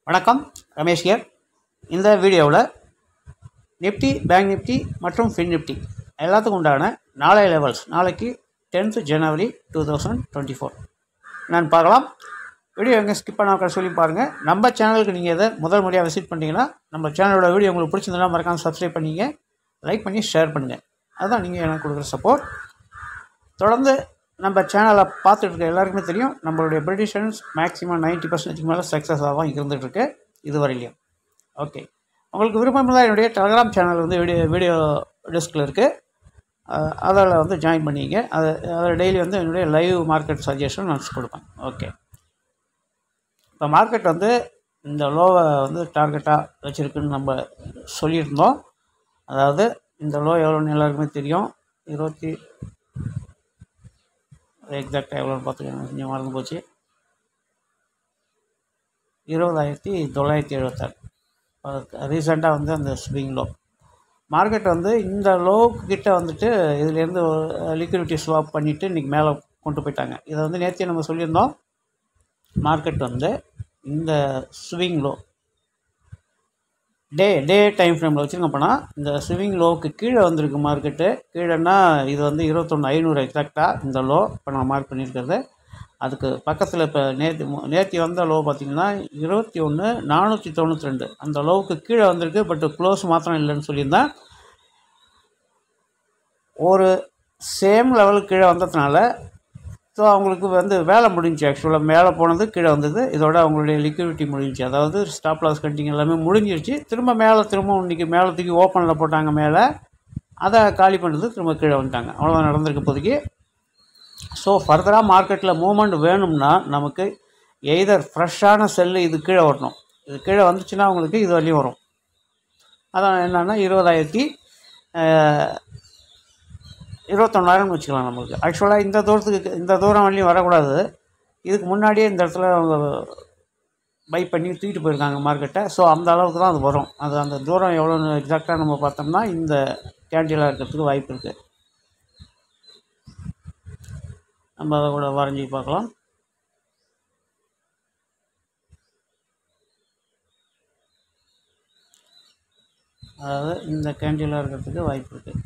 வணக்கம் ரமேஷ் ஹியர் இந்த வீடியோவில் நிஃப்டி பேங்க் நிஃப்டி மற்றும் ஃபின் நிஃப்டி எல்லாத்துக்கும் உண்டான நாளைய லெவல்ஸ் நாளைக்கு டென்த்து ஜனவரி டூ தௌசண்ட் டுவெண்ட்டி ஃபோர் நான் பார்க்கலாம் வீடியோ எங்கே ஸ்கிப் பண்ணாமல் சொல்லி பாருங்கள் நம்ம சேனலுக்கு நீங்கள் எதை முதல் முறையாக விசிட் பண்ணிங்கன்னா நம்ம சேனலோட வீடியோ உங்களுக்கு பிடிச்சிருந்தா மறக்காமல் சப்ஸ்கிரைப் பண்ணிங்க லைக் பண்ணி ஷேர் பண்ணுங்கள் அதுதான் நீங்கள் எனக்கு கொடுக்குற சப்போர்ட் தொடர்ந்து நம்ம சேனலை பார்த்துட்டு இருக்க எல்லாருக்குமே தெரியும் நம்மளுடைய ப்ரிடிஷன்ஸ் மேக்ஸிமம் நைன்ட்டி பர்சன்டேஜ் மேலே சக்ஸஸாக தான் இருந்துகிட்ருக்கு இதுவரையிலையும் ஓகே உங்களுக்கு விருப்பம் இருந்தால் என்னுடைய டெலகிராம் சேனல் வந்து வீடியோ வீடியோ டிஸ்கில் இருக்குது அதில் வந்து ஜாயின் பண்ணிங்க அது அதில் டெய்லி வந்து என்னுடைய லைவ் மார்க்கெட் சஜஷன் நான் கொடுப்பேன் ஓகே இப்போ மார்க்கெட் வந்து இந்த லோவை வந்து டார்கெட்டாக வச்சுருக்குன்னு நம்ம சொல்லியிருந்தோம் அதாவது இந்த லோ எவ்வளோன்னு எல்லாருக்குமே தெரியும் இருபத்தி எக்ஸாக்டாக எவ்வளோன்னு பார்த்துக்கணும் கொஞ்சம் மறந்து போச்சு இருபதாயிரத்தி தொள்ளாயிரத்தி எழுபத்தாறு ரீசெண்டாக வந்து அந்த ஸ்விங் லோ மார்க்கெட் வந்து இந்த லோவுக்கு கிட்ட வந்துட்டு இதுலேருந்து லிக்விடிட்டி ஸ்வாப் பண்ணிவிட்டு இன்றைக்கி மேலே கொண்டு போயிட்டாங்க இதை வந்து நேற்று நம்ம சொல்லியிருந்தோம் மார்க்கெட் வந்து இந்த swing low day day time ஃப்ரேமில் வச்சுருங்க போனால் இந்த ஸ்விங் லோவுக்கு கீழே வந்திருக்கு மார்க்கெட்டு கீழேன்னா இது வந்து இருபத்தொன்று ஐநூறு எக்ஸாக்டாக இந்த லோ இப்போ நான் மார்க் பண்ணியிருக்கிறது அதுக்கு பக்கத்தில் இப்போ நேற்று நேற்று வந்த லோ பார்த்திங்கன்னா இருபத்தி ஒன்று நானூற்றி தொண்ணூற்றி ரெண்டு அந்த லோவுக்கு கீழே வந்திருக்கு பட் க்ளோஸ் மாத்திரம் இல்லைன்னு சொல்லியிருந்தேன் ஒரு சேம் லெவலுக்கு கீழே வந்ததுனால ஸோ அவங்களுக்கு வந்து வேலை முடிஞ்சு ஆக்சுவலாக மேலே போனது கீழே வந்தது இதோட அவங்களுடைய லிக்விடிட்டி முடிஞ்சு அதாவது ஸ்டாப் லாஸ் கண்டிங் எல்லாமே முடிஞ்சிருச்சு திரும்ப மேலே திரும்ப இன்றைக்கி மேலே தூக்கி ஓப்பனில் போட்டாங்க மேலே அதை காலி பண்ணுறது திரும்ப கீழே வந்துட்டாங்க அவ்வளோதான் நடந்திருக்கு இப்போதைக்கு ஸோ ஃபர்தராக மார்க்கெட்டில் மூமெண்ட் வேணும்னா நமக்கு எய்தர் ஃப்ரெஷ்ஷான செல்லு இது கீழே வரணும் இது கீழே வந்துச்சுன்னா அவங்களுக்கு இது வரையும் வரும் அதான் என்னென்னா இருபதாயிரத்தி இருபத்தொன்னாயிரம்னு வச்சுக்கலாம் நம்மளுக்கு ஆக்சுவலாக இந்த தூரத்துக்கு இந்த தூரம் வரலையும் வரக்கூடாது இதுக்கு முன்னாடியே இந்த இடத்துல அவங்க பை பண்ணி தூக்கிட்டு போயிருக்காங்க மார்க்கெட்டை ஸோ அந்த அளவுக்கு தான் அது வரும் அது அந்த தூரம் எவ்வளோன்னு எக்ஸாக்டாக நம்ம பார்த்தோம்னா இந்த கேண்டிலாக இருக்கிறதுக்கு வாய்ப்பு இருக்குது நம்ம அதை கூட வரைஞ்சி பார்க்கலாம் அதாவது இந்த கேண்டிலாக இருக்கிறதுக்கு வாய்ப்பு இருக்குது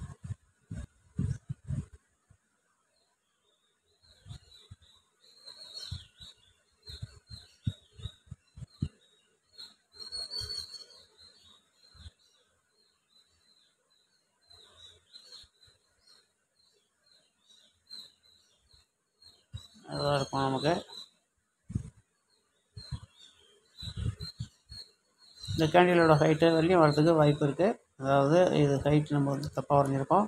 அதாக இருக்கும் நமக்கு இந்த கேண்டிலோட ஹைட்டு வரையும் வரதுக்கு வாய்ப்பு இருக்குது அதாவது இது ஹைட் நம்ம வந்து தப்பாக வரைஞ்சிருக்கோம்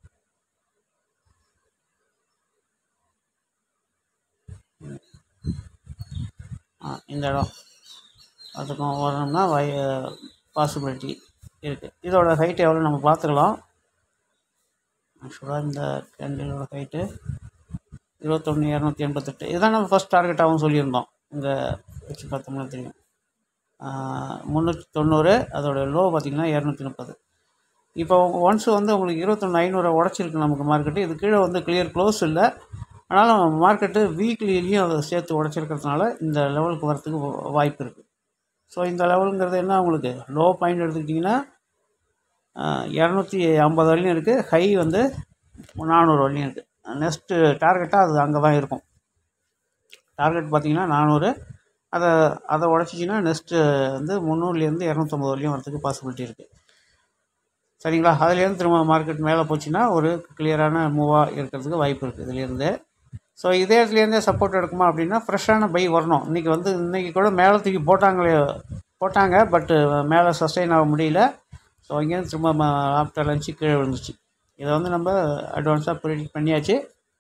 ஆ இந்த இடம் அதுக்கும் வரணும்னா வை பாசிபிலிட்டி இருக்குது இதோட ஹைட் எவ்வளோ நம்ம பார்த்துக்கலாம் ஆக்சுவலாக இந்த கேண்டிலோட ஹைட்டு இருபத்தொன்று இரநூத்தி எண்பத்தெட்டு இதுதான் நம்ம ஃபஸ்ட் டார்கெட்டாகவும் சொல்லியிருந்தோம் இங்கே வச்சு பார்த்தோம்னா தெரியும் முந்நூற்றி தொண்ணூறு அதோட லோ பார்த்திங்கன்னா இரநூத்தி முப்பது இப்போ ஒன்ஸ் வந்து உங்களுக்கு இருபத்தொன்று ஐநூறு உடச்சிருக்கு நமக்கு மார்க்கெட்டு இது கீழே வந்து கிளியர் க்ளோஸ் இல்லை ஆனாலும் மார்க்கெட்டு வீக்லிலையும் அதை சேர்த்து உடச்சிருக்கிறதுனால இந்த லெவலுக்கு வரத்துக்கு வாய்ப்பு இருக்குது ஸோ இந்த லெவலுங்கிறது என்ன உங்களுக்கு லோ பாயிண்ட் எடுத்துக்கிட்டிங்கன்னா இரநூத்தி ஐம்பது வரையும் இருக்குது ஹை வந்து நானூறு வரையும் இருக்குது நெக்ஸ்ட்டு டார்கெட்டாக அது அங்கே தான் இருக்கும் டார்கெட் பார்த்திங்கன்னா நானூறு அதை அதை உடச்சிச்சின்னா நெக்ஸ்ட்டு வந்து முந்நூறுலேருந்து இரநூத்தம்பது வரையும் வரதுக்கு பாசிபிலிட்டி இருக்குது சரிங்களா அதுலேருந்து திரும்ப மார்க்கெட் மேலே போச்சுன்னா ஒரு கிளியரான மூவாக இருக்கிறதுக்கு வாய்ப்பு இருக்குது இதுலேருந்து ஸோ இதே இடத்துலேருந்தே சப்போர்ட் எடுக்குமா அப்படின்னா ஃப்ரெஷ்ஷான பை வரணும் இன்றைக்கி வந்து இன்றைக்கி கூட மேலே தூக்கி போட்டாங்களே போட்டாங்க பட்டு மேலே சஸ்டெயின் ஆக முடியல ஸோ இங்கேருந்து திரும்ப ஆஃப்டர் லஞ்சு கீழே விழுந்துச்சு இதை வந்து நம்ம அட்வான்ஸாக ப்ரிடிக்ட் பண்ணியாச்சு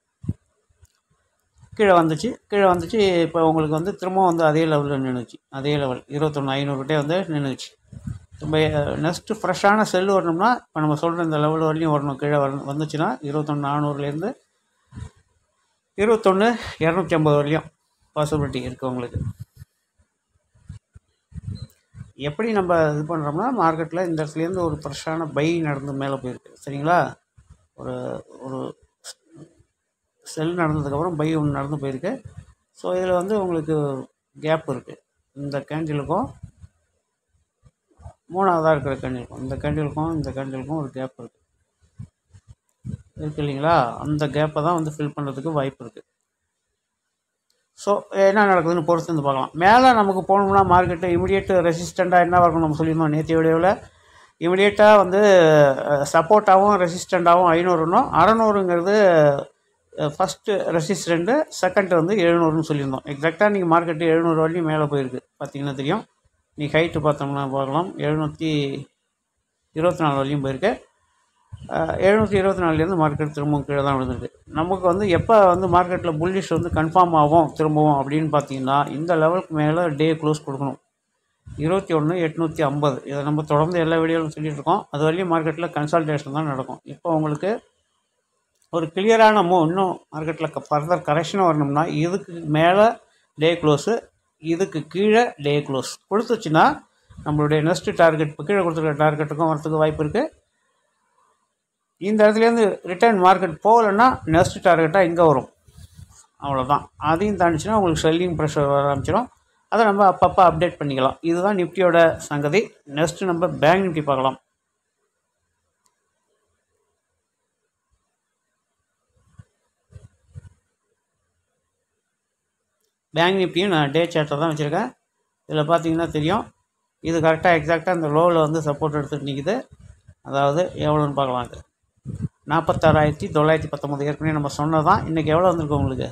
கீழே வந்துச்சு கீழே வந்துச்சு இப்போ உங்களுக்கு வந்து திரும்பவும் வந்து அதே லெவலில் நின்றுச்சு அதே லெவல் இருபத்தொன்று ஐநூறுகிட்டே வந்து நின்றுச்சு திரும்ப நெக்ஸ்ட்டு ஃப்ரெஷ்ஷான செல் வரணும்னா இப்போ நம்ம சொல்கிற இந்த லெவல் வரலையும் வரணும் கீழே வரணும் வந்துச்சுன்னா இருபத்தொன்று நானூறுலேருந்து இருபத்தொன்று இரநூத்தி ஐம்பது வரலையும் பாசிபிலிட்டி இருக்குது உங்களுக்கு எப்படி நம்ம இது பண்ணுறோம்னா மார்க்கெட்டில் இந்த இடத்துலேருந்து ஒரு ஃப்ரெஷ்ஷான பை நடந்து மேலே போயிருக்கு சரிங்களா ஒரு ஒரு செல் நடந்ததுக்கப்புறம் பை ஒன்று நடந்து போயிருக்கு ஸோ இதில் வந்து உங்களுக்கு கேப் இருக்குது இந்த கேண்டிலுக்கும் மூணாவதாக இருக்கிற கேண்டிலுக்கும் இந்த கேண்டிலுக்கும் இந்த கேண்டிலுக்கும் ஒரு கேப் இருக்குது இருக்கு இல்லைங்களா அந்த கேப்பை தான் வந்து ஃபில் பண்ணுறதுக்கு வாய்ப்பு இருக்குது ஸோ என்ன நடக்குதுன்னு பொறுத்து வந்து பார்க்கலாம் மேலே நமக்கு போகணும்னா மார்க்கெட்டு இமிடியேட் ரெசிஸ்டண்ட்டாக என்ன இருக்கும் நம்ம சொல்லியிருந்தோம் நேற்று வீடியோவில் இமிடியேட்டாக வந்து சப்போர்ட்டாகவும் ரெசிஸ்டண்ட்டாகவும் ஐநூறுனும் அறநூறுங்கிறது ஃபஸ்ட்டு ரெசிஸ்டண்ட்டு செகண்ட் வந்து எழுநூறுன்னு சொல்லியிருந்தோம் எக்ஸாக்டாக நீங்கள் மார்க்கெட்டு எழுநூறு வரையும் மேலே போயிருக்கு பார்த்தீங்கன்னா தெரியும் நீ ஹைட்டு பார்த்தோம்னா பார்க்கலாம் எழுநூற்றி இருபத்தி நாலு வரையும் போயிருக்கு எழுநூற்றி இருபத்தி நாலுலேருந்து மார்க்கெட் திரும்பவும் கீழே தான் விழுந்திருக்கு நமக்கு வந்து எப்போ வந்து மார்க்கெட்டில் புல்லிஷ் வந்து கன்ஃபார்ம் ஆகும் திரும்பவும் அப்படின்னு பார்த்தீங்கன்னா இந்த லெவலுக்கு மேலே டே க்ளோஸ் கொடுக்கணும் இருபத்தி ஒன்று எட்நூற்றி ஐம்பது இதை நம்ம தொடர்ந்து எல்லா வீடியோவிலும் சொல்லிட்டு இருக்கோம் அது வரையும் மார்க்கெட்டில் கன்சல்டேஷன் தான் நடக்கும் இப்போ உங்களுக்கு ஒரு கிளியரான மூவ் இன்னும் மார்க்கெட்டில் ஃபர்தர் கரெக்ஷன் வரணும்னா இதுக்கு மேலே டே க்ளோஸு இதுக்கு கீழே டே க்ளோஸ் கொடுத்துச்சுன்னா நம்மளுடைய நெக்ஸ்ட் டார்கெட் இப்போ கீழே கொடுத்துருக்க டார்கெட்டுக்கும் வரதுக்கு வாய்ப்பு இருக்குது இந்த இடத்துலேருந்து ரிட்டர்ன் மார்க்கெட் போகலைன்னா நெக்ஸ்ட் டார்கெட்டாக இங்கே வரும் அவ்வளோதான் அதையும் தாண்டிச்சுன்னா உங்களுக்கு செல்லிங் ப்ரெஷர் வர ஆரம்பிச்சிடும் அதை நம்ம அப்பப்போ அப்டேட் பண்ணிக்கலாம் இதுதான் நிஃப்டியோட சங்கதி நெக்ஸ்ட்டு நம்ம பேங்க் நிஃப்டி பார்க்கலாம் பேங்க் நிஃப்டியும் நான் டே சார்ட்டை தான் வச்சுருக்கேன் இதில் பார்த்தீங்கன்னா தெரியும் இது கரெக்டாக எக்ஸாக்டாக இந்த லோவில் வந்து சப்போர்ட் எடுத்துகிட்டு நிற்குது அதாவது எவ்வளோன்னு பார்க்கலாம் அது நாற்பத்தாறாயிரத்தி தொள்ளாயிரத்தி பத்தொம்பது ஏற்கனவே நம்ம சொன்னதான் இன்றைக்கி எவ்வளோ வந்திருக்கு உங்களுக்கு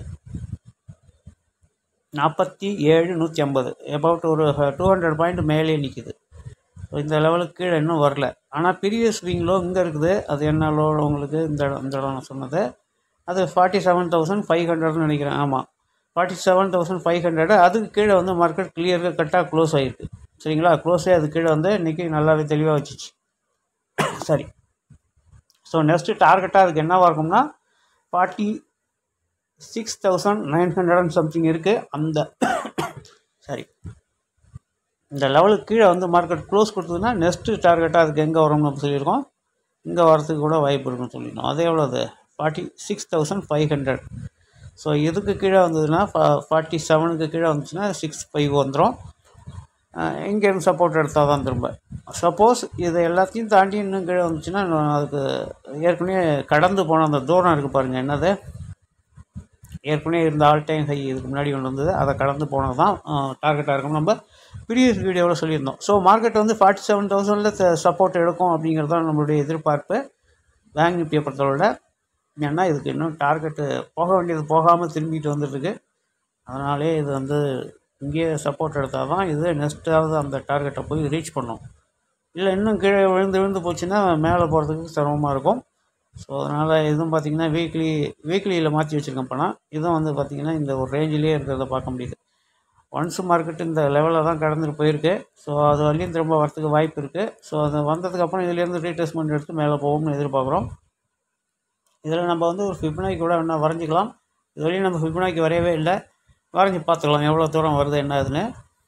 நாற்பத்தி ஏழு நூற்றி ஐம்பது அபவுட் ஒரு டூ ஹண்ட்ரட் பாயிண்ட் மேலே நிற்கிது ஸோ இந்த லெவலுக்கு கீழே இன்னும் வரல ஆனால் ப்ரீவியஸ் ஸ்விங் லோ இங்கே இருக்குது அது என்ன லோ உங்களுக்கு இந்த இடம் இந்த இடம் நான் சொன்னது அது ஃபார்ட்டி செவன் தௌசண்ட் ஃபைவ் ஹண்ட்ரட்னு நினைக்கிறேன் ஆமாம் forty seven thousand five hundred அதுக்கு கீழே வந்து மார்க்கெட் கிளியராக கரெக்டாக க்ளோஸ் ஆகிருக்கு சரிங்களா க்ளோஸே அது கீழே வந்து இன்றைக்கி நல்லாவே தெளிவாக வச்சுச்சு சரி ஸோ நெக்ஸ்ட்டு டார்கெட்டாக அதுக்கு என்னவாக இருக்கும்னா forty six thousand nine hundred and something இருக்குது அந்த சரி இந்த லெவலுக்கு கீழே வந்து மார்க்கெட் க்ளோஸ் கொடுத்ததுன்னா நெக்ஸ்ட்டு டார்கெட்டாக அதுக்கு எங்கே வரும்னு நம்ம சொல்லியிருக்கோம் இங்கே வரதுக்கு கூட வாய்ப்பு இருக்குன்னு சொல்லியிருந்தோம் அது எவ்வளோது forty six thousand five hundred so இதுக்கு கீழே வந்ததுன்னா ஃபா ஃபார்ட்டி செவனுக்கு கீழே வந்துச்சுன்னா சிக்ஸ் ஃபைவ் வந்துடும் இங்கேருந்து சப்போர்ட் எடுத்தால் தான் திரும்ப சப்போஸ் இது எல்லாத்தையும் தாண்டி இன்னும் கீழே வந்துச்சுன்னா இன்னும் அதுக்கு ஏற்கனவே கடந்து போன அந்த தூரம் இருக்குது பாருங்கள் என்னது ஏற்கனவே இருந்த ஆல் டைம் ஹை இதுக்கு முன்னாடி ஒன்று இருந்தது அதை கடந்து போனது தான் டார்கெட்டாக இருக்கும் நம்ம ப்ரீவியஸ் வீடியோவில் சொல்லியிருந்தோம் ஸோ மார்க்கெட் வந்து ஃபார்ட்டி செவன் தௌசண்டில் சப்போர்ட் எடுக்கும் அப்படிங்கிறது தான் நம்மளுடைய எதிர்பார்ப்பு பேங்க் நிஃப்டியை பொறுத்தவரை ஏன்னா இதுக்கு இன்னும் டார்கெட்டு போக வேண்டியது போகாமல் திரும்பிட்டு வந்துட்டுருக்கு அதனாலே இது வந்து இங்கேயே சப்போர்ட் எடுத்தால் தான் இது நெக்ஸ்ட்டாவது அந்த டார்கெட்டை போய் ரீச் பண்ணும் இல்லை இன்னும் கீழே விழுந்து விழுந்து போச்சுன்னா மேலே போகிறதுக்கு சிரமமாக இருக்கும் ஸோ அதனால் இதுவும் பார்த்திங்கன்னா வீக்லி வீக்லியில் மாற்றி வச்சுருக்கேன் பணம் இதுவும் வந்து பார்த்திங்கன்னா இந்த ஒரு ரேஞ்சிலே இருக்கிறத பார்க்க முடியுது ஒன்ஸ் மார்க்கெட் இந்த லெவலில் தான் கடந்துட்டு போயிருக்கு ஸோ அது வரையும் திரும்ப வரத்துக்கு வாய்ப்பு இருக்குது ஸோ அது வந்ததுக்கப்புறம் இதுலேருந்து ரீடெஸ்ட்மெண்ட் எடுத்து மேலே போகும்னு எதிர்பார்க்குறோம் இதில் நம்ம வந்து ஒரு ஃபிப்னாய்க்கு கூட வேணால் வரைஞ்சிக்கலாம் இது வரையும் நம்ம ஃபிப்னாய்க்கு வரையவே இல்லை வரைஞ்சி பார்த்துக்கலாம் எவ்வளோ தூரம் வருது என்ன ஆகுதுன்னு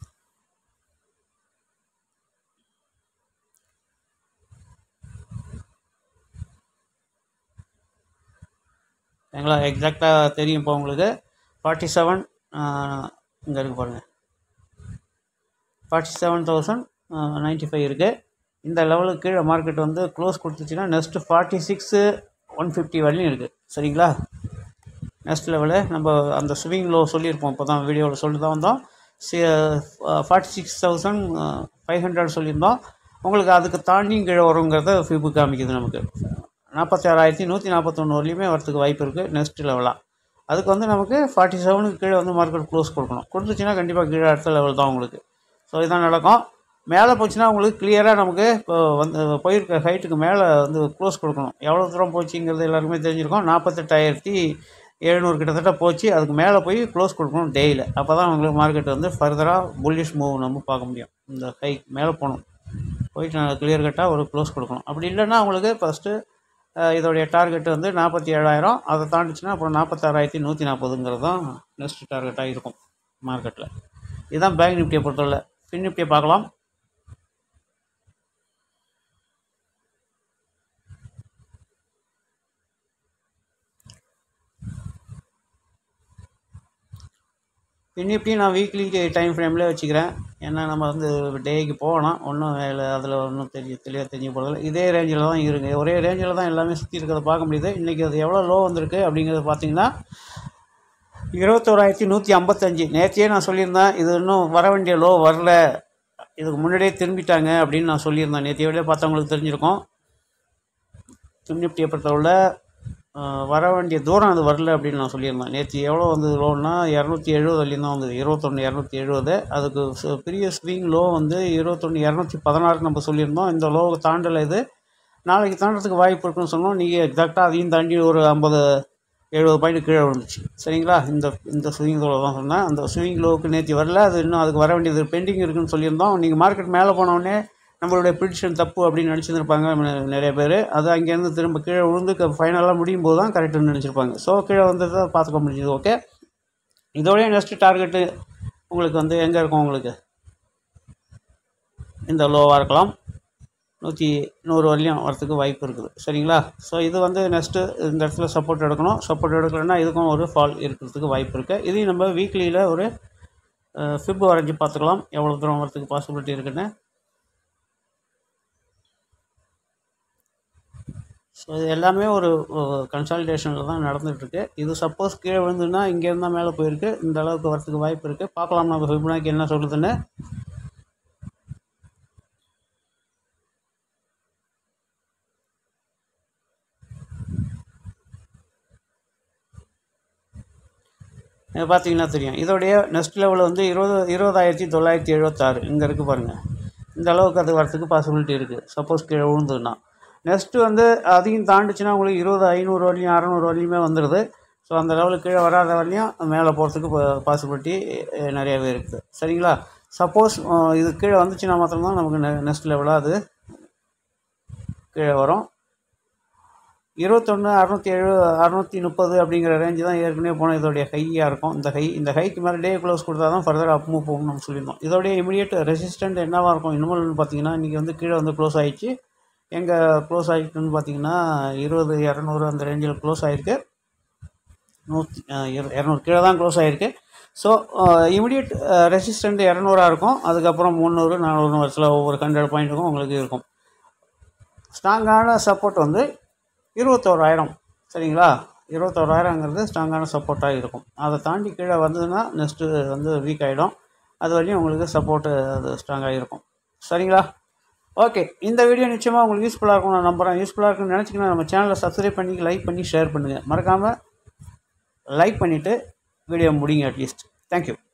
சரிங்களா எக்ஸாக்டாக தெரியும் இப்போ உங்களுக்கு ஃபார்ட்டி செவன் இங்கே இருக்கு பாருங்கள் forty seven thousand ninety five இருக்குது இந்த லெவலுக்கு கீழே மார்க்கெட் வந்து க்ளோஸ் கொடுத்துச்சுன்னா next forty six one fifty வரையும் இருக்குது சரிங்களா நெக்ஸ்ட் லெவலு நம்ம அந்த ஸ்விங் லோ சொல்லியிருப்போம் இப்போ தான் வீடியோவில் சொல்லி தான் வந்தோம் சி forty six thousand five hundred சொல்லியிருந்தோம் உங்களுக்கு அதுக்கு தாண்டியும் கீழே வருங்கிறத ஃபிபு காமிக்குது நமக்கு நாற்பத்தாறாயிரத்தி நூற்றி நாற்பத்தொன்று வரலையுமே வரத்துக்கு வாய்ப்பு இருக்குது நெக்ஸ்ட் லெவலாக அதுக்கு வந்து நமக்கு ஃபார்ட்டி செவனுக்கு கீழே வந்து மார்க்கெட் க்ளோஸ் கொடுக்கணும் கொடுத்துச்சுன்னா கண்டிப்பாக கீழே அடுத்த லெவல் தான் உங்களுக்கு ஸோ இதான் நடக்கும் மேலே போச்சுன்னா உங்களுக்கு கிளியராக நமக்கு இப்போ வந்து போயிருக்க ஹைட்டுக்கு மேலே வந்து க்ளோஸ் கொடுக்கணும் எவ்வளோ தூரம் போச்சுங்கிறது எல்லாருக்குமே தெரிஞ்சிருக்கும் நாற்பத்தெட்டாயிரத்தி எழுநூறு கிட்டத்தட்ட போச்சு அதுக்கு மேலே போய் க்ளோஸ் கொடுக்கணும் டெய்லியில் அப்போ தான் உங்களுக்கு மார்க்கெட் வந்து ஃபர்தராக புல்லிஷ் மூவ் நம்ம பார்க்க முடியும் இந்த ஹை மேலே போகணும் போயிட்டு கிளியர் கட்டாக ஒரு க்ளோஸ் கொடுக்கணும் அப்படி இல்லைன்னா உங்களுக்கு ஃபஸ்ட்டு இதோடைய டார்கெட் வந்து நாற்பத்தி ஏழாயிரம் அதை தாண்டிச்சுன்னா அப்புறம் நாற்பத்தாறாயிரத்தி நூற்றி நாற்பதுங்கிறது தான் நெக்ஸ்ட் டார்கெட்டாக இருக்கும் மார்க்கெட்டில் இதுதான் பேங்க் நிஃப்டியை பொறுத்தவரை ஃபின் நிஃப்டியை பார்க்கலாம் ஃபின் நிஃப்டி நான் வீக்லி டைம் ஃப்ரேமில் வச்சுக்கிறேன் ஏன்னா நம்ம வந்து டேக்கு போகலாம் ஒன்றும் வேலை அதில் ஒன்றும் தெரிய தெளிவாக தெரிஞ்சு போகிறதில்ல இதே ரேஞ்சில் தான் இருக்குது ஒரே ரேஞ்சில் தான் எல்லாமே சுற்றி இருக்கிறத பார்க்க முடியுது இன்றைக்கி அது எவ்வளோ லோ வந்திருக்கு அப்படிங்கிறத பார்த்தீங்கன்னா இருபத்தோராயிரத்தி நூற்றி ஐம்பத்தஞ்சு நேற்றையே நான் சொல்லியிருந்தேன் இது இன்னும் வர வேண்டிய லோ வரல இதுக்கு முன்னாடியே திரும்பிட்டாங்க அப்படின்னு நான் சொல்லியிருந்தேன் நேற்றைய விட பார்த்தவங்களுக்கு தெரிஞ்சிருக்கும் நிஃப்டியை பொறுத்தவரை ஆஹ், வர வேண்டிய தூரம் அது வரல அப்படின்னு நான் சொல்லியிருந்தேன் நேற்று எவ்வளோ வந்தது லோன்னா இரநூத்தி எழுபது வரையும் தான் வந்தது இருபத்தொன்று இரநூத்தி எழுபது அதுக்கு ச- பெரிய ஸ்விங் லோ வந்து இருபத்தொன்று இரநூத்தி பதினாறு நம்ம சொல்லியிருந்தோம் இந்த லோ தாண்டலை இது நாளைக்கு தாண்டறதுக்கு வாய்ப்பு இருக்குன்னு சொன்னோம் நீங்கள் எக்ஸாக்டாக அதையும் தாண்டி ஒரு ஐம்பது எழுபது பாயிண்ட் கீழே விழுந்துச்சு சரிங்களா இந்த இந்த ஸ்விங் லோ தான் சொன்னேன் அந்த ஸ்விங் லோவுக்கு நேற்று வரல அது இன்னும் அதுக்கு வர வேண்டியது பெண்டிங் இருக்குன்னு சொல்லியிருந்தோம் நீங்கள் மார்க்கெட் மேலே போனோடனே நம்மளுடைய ப்ரிடிஷன் தப்பு அப்படின்னு நினச்சிருப்பாங்க நிறைய பேர் அது அங்கேருந்து திரும்ப கீழே விழுந்து ஃபைனலாக முடியும் போது தான் கரெக்டுன்னு நினச்சிருப்பாங்க ஸோ கீழே வந்ததை பார்த்துக்க முடிஞ்சது ஓகே இதோடய நெக்ஸ்ட் டார்கெட்டு உங்களுக்கு வந்து எங்கே இருக்கும் உங்களுக்கு இந்த லோவாக இருக்கலாம் நூற்றி நூறு வரலையும் வரத்துக்கு வாய்ப்பு இருக்குது சரிங்களா ஸோ இது வந்து நெக்ஸ்ட்டு இந்த இடத்துல சப்போர்ட் எடுக்கணும் சப்போர்ட் எடுக்கலைன்னா இதுக்கும் ஒரு ஃபால் இருக்கிறதுக்கு வாய்ப்பு இருக்குது இதையும் நம்ம வீக்லியில் ஒரு ஃபிப் வரைஞ்சி பார்த்துக்கலாம் எவ்வளோ தூரம் வரத்துக்கு பாசிபிலிட்டி இருக்குன்னு ஸோ இது எல்லாமே ஒரு கன்சாலிடேஷனில் தான் நடந்துகிட்ருக்கு இது சப்போஸ் கீழே விழுந்துன்னா இங்கேருந்து தான் மேலே போயிருக்கு இந்த அளவுக்கு வரத்துக்கு வாய்ப்பு இருக்குது பார்க்கலாம் நம்ம ஃபிப்னாக்கி என்ன சொல்லுதுன்னு இது பார்த்தீங்கன்னா தெரியும் இதோடைய நெக்ஸ்ட் லெவல் வந்து இருபது இருபதாயிரத்தி தொள்ளாயிரத்தி எழுபத்தாறு இங்கே இருக்குது பாருங்கள் இந்த அளவுக்கு அது வரத்துக்கு பாசிபிலிட்டி இருக்குது சப்போஸ் கீழே விழுந்ததுன்னா நெக்ஸ்ட்டு வந்து அதையும் தாண்டிச்சுன்னா உங்களுக்கு இருபது ஐநூறு வரலையும் அறநூறு வரலையுமே வந்துடுது ஸோ அந்த லெவலுக்கு கீழே வராத வரலையும் மேலே போகிறதுக்கு பாசிபிலிட்டி நிறையாவே இருக்குது சரிங்களா சப்போஸ் இது கீழே வந்துச்சுன்னா மாத்திரம்தான் நமக்கு நெக்ஸ்ட் லெவலாக அது கீழே வரும் இருபத்தொன்று அறநூற்றி எழு அறநூற்றி முப்பது அப்படிங்கிற ரேஞ்சு தான் ஏற்கனவே போன இதோடைய ஹையாக இருக்கும் இந்த ஹை இந்த ஹைக்கு மேலே டே க்ளோஸ் கொடுத்தா தான் ஃபர்தர் அப் மூவ் போகும்னு நம்ம சொல்லியிருந்தோம் இதோடைய இமீடியட் ரெசிஸ்டன்ட் என்னவாக இருக்கும் இன்னும் பார்த்தீங்கன்னா இன்றைக்கி வந்து கீழே வந்து க்ளோஸ் ஆயிடுச்சு எங்கே க்ளோஸ் ஆகிருக்குன்னு பார்த்தீங்கன்னா இருபது இரநூறு அந்த ரேஞ்சில் க்ளோஸ் ஆகிருக்கு நூற்றி இரநூறு கீழே தான் க்ளோஸ் ஆகிருக்கு ஸோ இமிடியட் ரெசிஸ்டண்ட் இரநூறாக இருக்கும் அதுக்கப்புறம் முந்நூறு நானூறு வருஷத்தில் ஒவ்வொரு ஹண்ட்ரட் பாயிண்ட்டுக்கும் உங்களுக்கு இருக்கும் ஸ்ட்ராங்கான சப்போர்ட் வந்து இருபத்தோராயிரம் சரிங்களா இருபத்தோராயிரங்கிறது ஸ்ட்ராங்கான சப்போர்ட்டாக இருக்கும் அதை தாண்டி கீழே வந்ததுன்னா நெக்ஸ்ட்டு வந்து வீக் ஆகிடும் அது வரையும் உங்களுக்கு சப்போர்ட்டு அது ஸ்ட்ராங்காக இருக்கும் சரிங்களா ஓகே இந்த வீடியோ நிச்சயமாக உங்களுக்கு யூஸ்ஃபுல்லாக இருக்கும் நான் நம்புகிறேன் யூஸ்ஃபுல்லாக இருக்குன்னு நினச்சிங்கன்னா நம்ம சேனலை சப்ஸ்கிரைப் பண்ணி லைக் பண்ணி ஷேர் பண்ணுங்கள் மறக்காமல் லைக் பண்ணிவிட்டு வீடியோ முடிங்க அட்லீஸ்ட் தேங்க்யூ